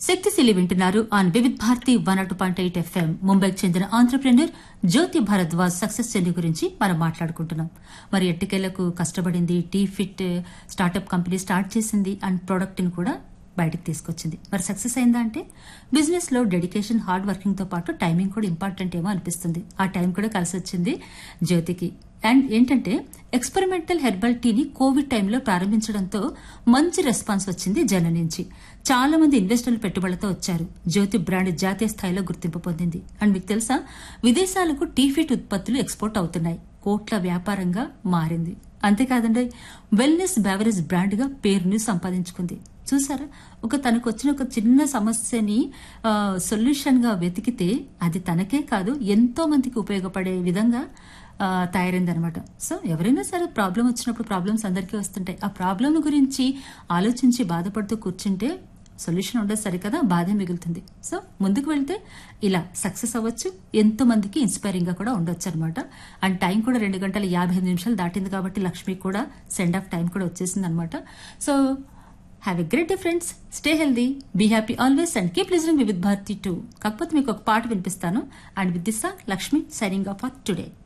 శక్తిశీలి వింటున్నారు on Vividh Bharati one అటు పాయింట్ ఎయిట్ ఎఫ్ఎం ముంబైకి చెందిన entrepreneur Jyoti Bharadwaj success journey గురించి మనం మాట్లాడుకుంటున్నాం మరి ఎట్టికేళ్లకు కష్టపడింది T fit startup company start చేసింది అండ్ ప్రోడక్ట్ ని కూడా బయటకు తీసుకొచ్చింది మరి సక్సెస్ అయిందా అంటే బిజినెస్ లో డెడికేషన్ హార్డ్ వర్కింగ్ తో పాటు టైమింగ్ కూడా ఇంపార్టెంట్ ఏమో అనిపిస్తుంది ఆ టైం కూడా కలిసి వచ్చింది జ్యోతికి అండ్ ఏంటంటే ఎక్స్పెరిమెంటల్ హెర్బల్ టీని కోవిడ్ టైంలో ప్రారంభించడంతో మంచి రెస్పాన్స్ వచ్చింది జనం నుంచి చాలా మంది ఇన్వెస్టర్లు పెట్టుబడులతో వచ్చారు జ్యోతి బ్రాండ్ జాతీయ స్థాయిలో గుర్తింపు పొందింది అండ్ మీకు తెలుసా విదేశాలకు టీ ఫిట్ ఉత్పత్తులు ఎక్స్పోర్ట్ అవుతున్నాయి కోట్ల వ్యాపారంగా మారింది అంతేకాదండి వెల్నెస్ బెవరేజ్ బ్రాండ్ గా పేరుని సంపాదించుకుంది చూసారా ఒక తనకు వచ్చిన ఒక చిన్న సమస్యని సొల్యూషన్ గా వెతికితే అది తనకే కాదు ఎంతో మందికి ఉపయోగపడే విధంగా ఆ, తయారైందనమాట సో ఎవరైనా సరే ప్రాబ్లం వచ్చినప్పుడు ప్రాబ్లమ్స్ అందరికీ వస్తుంటాయి ఆ ప్రాబ్లం గురించి ఆలోచించి బాధపడుతూ కూర్చుంటే సొల్యూషన్ ఉండదు సరికదా బాధే మిగులుతుంది సో ముందుకు వెళ్తే ఇలా సక్సెస్ అవ్వచ్చు ఎంతో మందికి ఇన్స్పైరింగ్ గా కూడా ఉండొచ్చు అనమాట అండ్ టైం కూడా రెండు గంటల యాభై ఐదు నిమిషాలు దాటింది కాబట్టి లక్ష్మి కూడా సెండ్ ఆఫ్ టైం కూడా వచ్చేసింది అనమాట so have a great day friends stay healthy be happy always and keep listening with Bharati too కాకపోతే మీకు ఒక పాట వినిపిస్తాను and with this Lakshmi signing off for today